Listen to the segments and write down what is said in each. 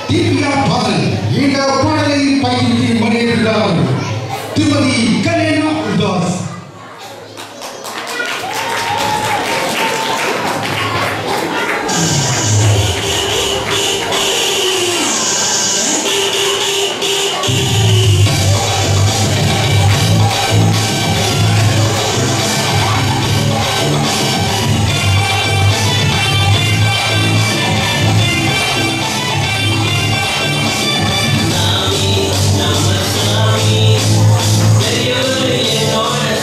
திவ்யா பாடல் இந்த பாடலை பயிற்சி பண்ணியிருக்கிறார் திருமதி கல்யாணா உதாஸ் பெரியவர் என்னோட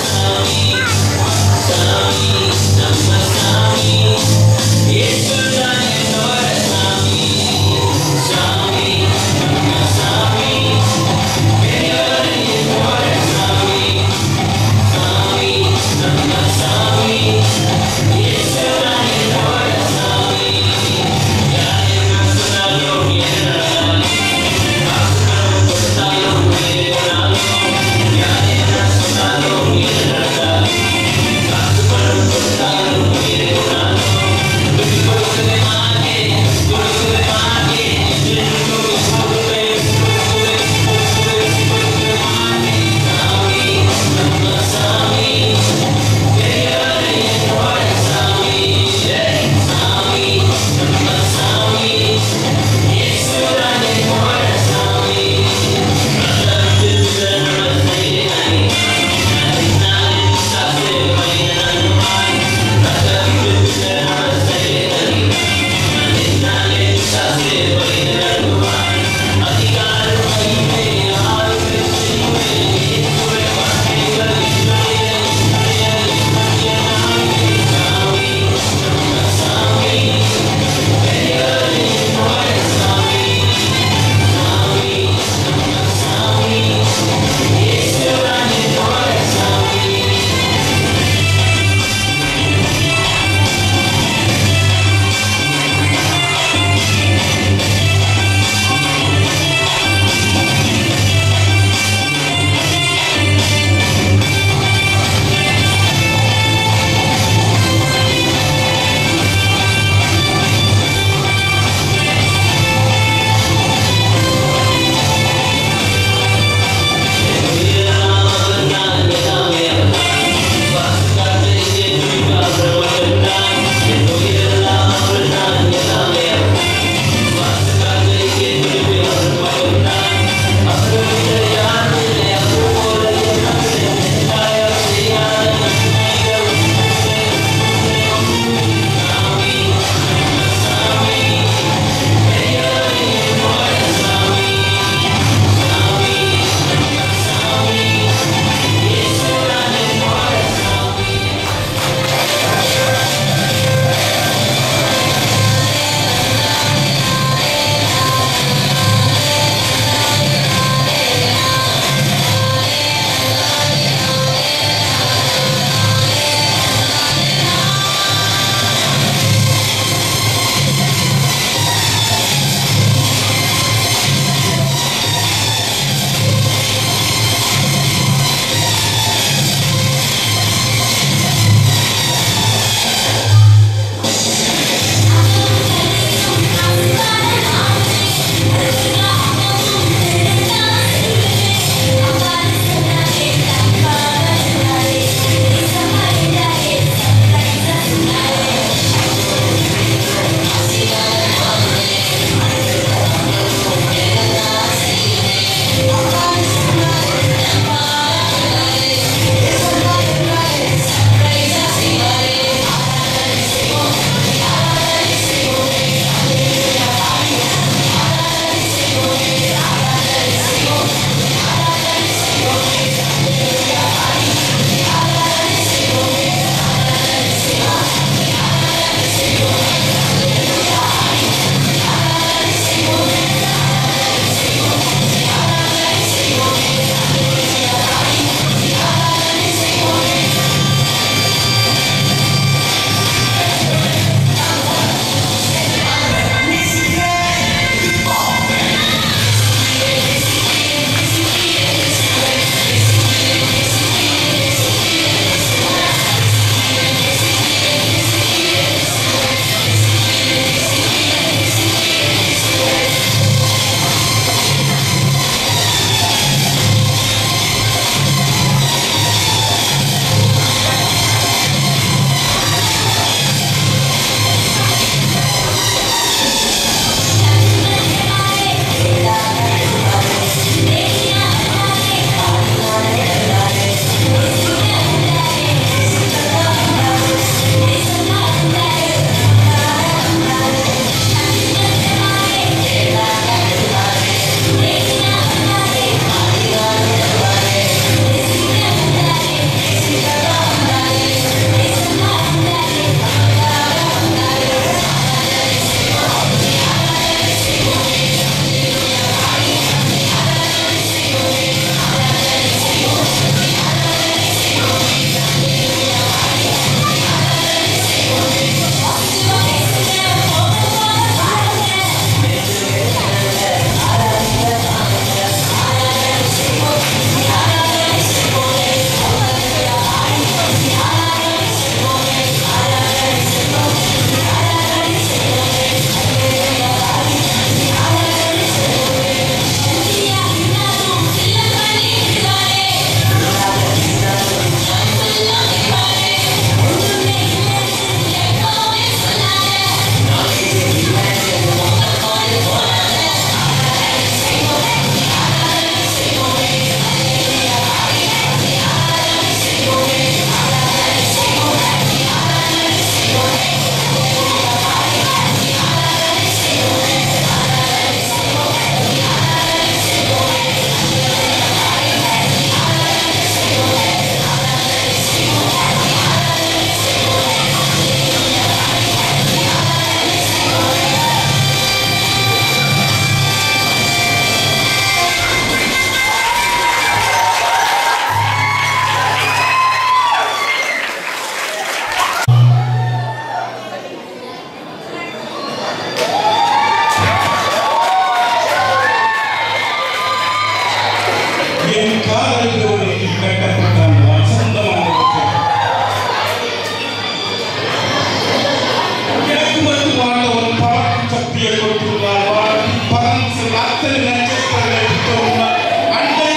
அத்தனை நட்சத்திரங்களை எடுத்தோம் அண்டை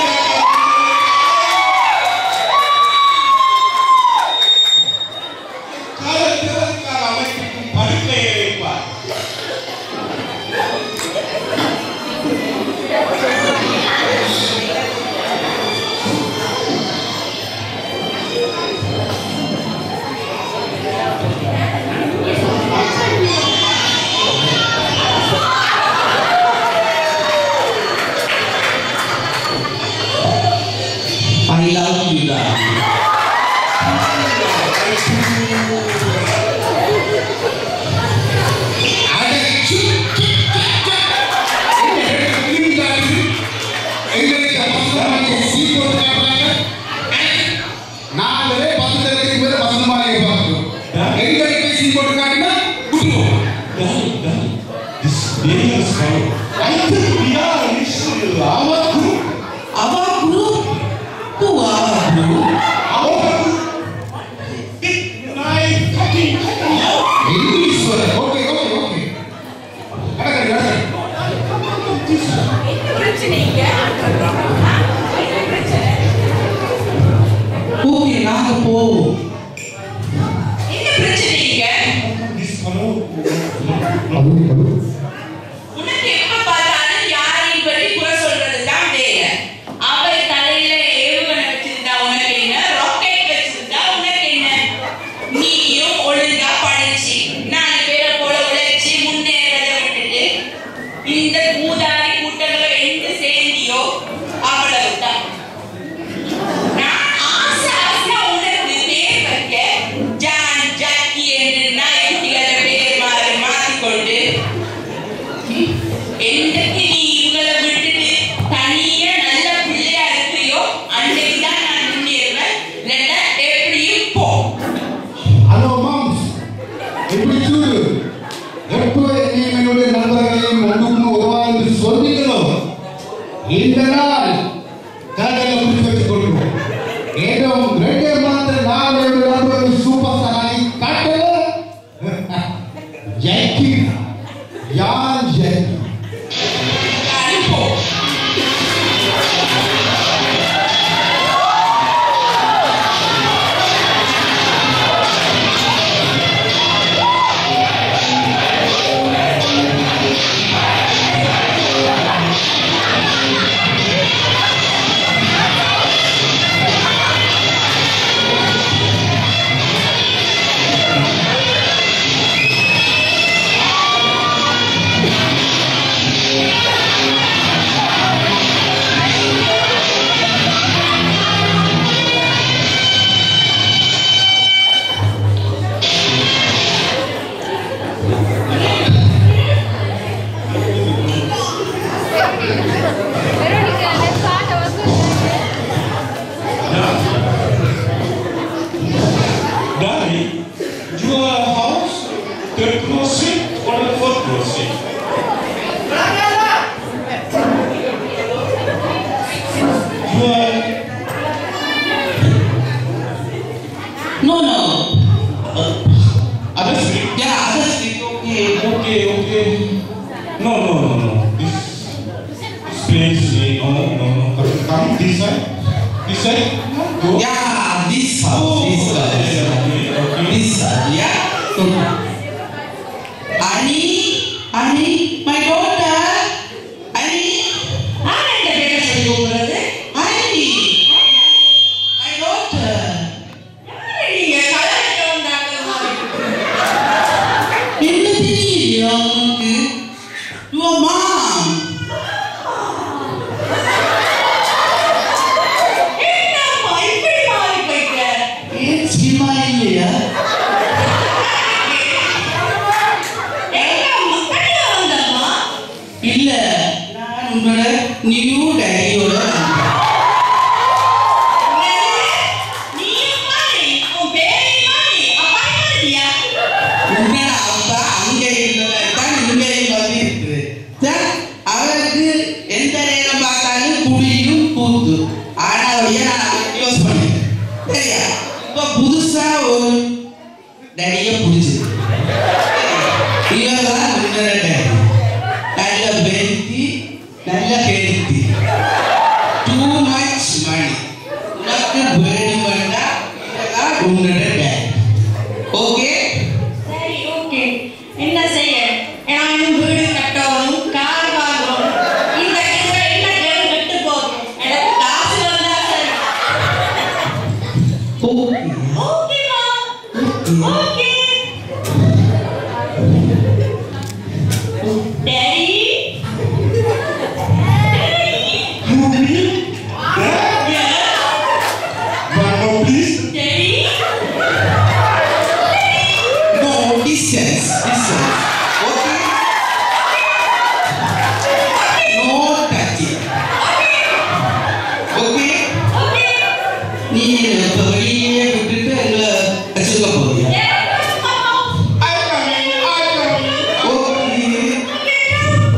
காலத்திற்காக அமைப்பிக்கும் படுக்கையை வைப்பார் I love you, darling. எங்களுக்கு பசங்க சீட் போட்டு காட்டுறாங்க நாங்களே பத்து தரத்துக்கு மேல வசந்தமாக பார்க்கிறோம் எங்களுக்கு சீட் போட்டு காட்டினா விட்டுருவோம் Darling, darling, this baby is fine. I think we are initially our group. Our group? Who our group? Our group. Big, nine, cutting, cutting out. English வர ஓகே ஓகே ஓகே நடக்கிறேன் நடக்கிறேன் என்ன பிரச்சனைங்க ஆ? என்ன பிரச்சனை Okay, நாங்க போவோம். என்ன பிரச்சனைங்க This fellow. உனக்கு எப்ப பார்த்தாலும் யாரையும் பற்றி குறை சொல்றதுதான் வேலை அவ தலையில ஏவுகணை வச்சிருந்தா உனக்கு என்ன ராக்கெட் வச்சிருந்தா உனக்கு என்ன நீயும் ஒழுங்கா படிச்சு நாலு பேரை போல உழைச்சி முன்னேறதை விட்டுட்டு இந்த கூதாரி கூட்டங்களை எங்க சேர்ந்தியோ அவ்வளவுதான் நான் ஆசை ஆசையா உனக்கு பேர் வைக்க ஜான் ஜாக்கி என்று நாயகிகளை பேர் மாறி மாற்றிக்கொண்டு என்னைக்கு நீ இவங்களை விட்டுட்டு தனியா நல்ல பிள்ளையா இருக்கிறியோ அன்னைக்கு தான் நான் முன்னேறுவேன் இல்லைன்னா எப்படியும் போ ஹலோ மாம்ஸ் எப்படி சூடு எப்போ என்னையும் என்னுடைய நண்பர்களையும் ஒன்றுக்கு உதவா என்று சொன்னீங்களோ இந்த நாள் கடலை பிடிச்சு வச்சுக் கொள்வோம் ஏதோ ரெண்டே மாத்திரம் நான் என்னுடைய நண்பர்கள் சூப்பர் ஸ்டாராகி காட்டல ஜெய்கி யார் ஜெய்கி அனுப்போ Veronica, let's start our question. Darling, your house, third floor suite or the fourth floor suite? Your No, no. other suite? Yeah, other street, okay. Okay, okay. No, no, no, no. This, this place, eh, no, no, no. Come, come this side. This side? Go. Yeah, this house, this house. Okay, okay. This house, yeah? Okay. Annie, Annie, my daughter. Annie, ஆனா இந்த பேரை சொல்லி கூப்பிடுறது Annie, my daughter. யாரு நீங்க கலரிட்டு வந்தாங்க மாதிரி என்ன தெரியலையா உனக்கு? Your mom. என்னம்மா இப்படி மாறி போயிட்ட ஏன் சினிமா இல்லையா? எங்கம்மா தனியா வந்தம்மா இல்ல நான் உன்னோட நியூ டேடியோட நீயும் மாறி உன் பேரையும் மாறி அப்பா மாறியா உன்னோட அப்பா அங்க இருந்ததான் இங்கேயும் வந்து இருக்குது சார், அவருக்கு எந்த நேரம் பார்த்தாலும் குடியும் கூத்து ஆனா அவரையே நான் அவரை க்ளோஸ் பண்ணேன் சரியா இப்ப புதுசா ஒரு டேடிய பிடிச்சது இவர்தான் உன்னோட டேடி நல்ல பெருத்தி நல்ல ஹெல்த்தி டூ மச் மணி உனக்கு வேணுமெண்டா இதெல்லாம் உன்னோட டேட் ஓகே சரி ஓகே என்ன செய்ய நான் இன்னும் வீடு கட்டணும் கார் வாங்கணும் இந்த இதுல என்ன கேடு கெட்டு போகும் எனக்கு காசு வந்தா சரி ஓகே ஓகேமா okay daddy But no, please. Daddy No, distance, distance. Okay? No touching. Okay? Okay நீ இப்ப வெளியே விட்டுட்டு எங்களை வச்சுக்க போறியா I come in, I come in. Okay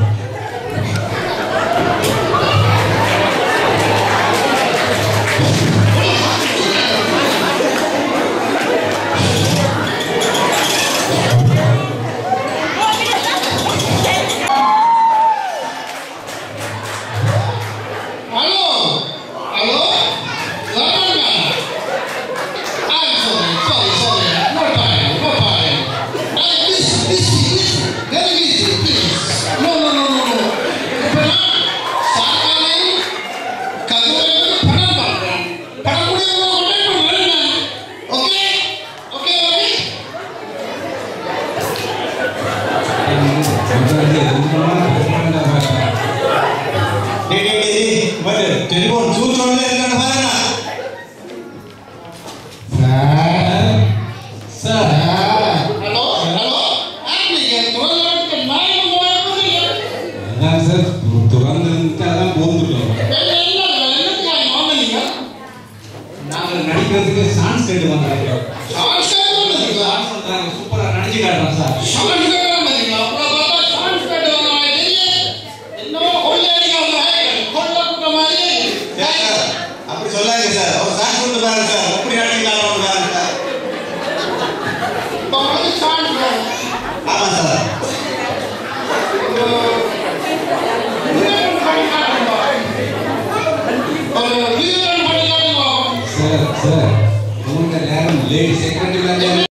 Hello? Hello? Lamanga? I'm sorry, sorry, sorry. No time, no time. Uh, this, this, this, very easy, please. No, no, no, no, no. இப்ப நான் சாக்கானை கதிரவன் படம் பார்க்கிறேன். படம் முடியவங்க உடனே இப்ப வரணும். Okay? Okay, okay? டேய், டேய், டேய், டேய், பாரு, telephone switch on ல இருக்கான்னு பாருங்க. சார் ஹலோ ஹலோ நீங்க துறந்தவருக்கு நாயகம் வாழ்வதில்லை அதான் சார், திறந்திருந்துட்டு அதான் போந்துட்டோம். நாங்க நடிக்கிறதுக்கு சான்ஸ் கேட்டு வந்திருக்கோம் சான்ஸ் சொல்றாங்க சூப்பரா நடிச்சு காட்டுறோம் சார் அப்படி சொல்லாதீங்க சார் அவர் சான்ஸ் கொடுத்து பாருங்க சார் எப்படி நடிக்கலாம் பாருங்க சார் ஆமா சார் சார் சார் உங்க நேரம் லேடி செக்ரட்டரி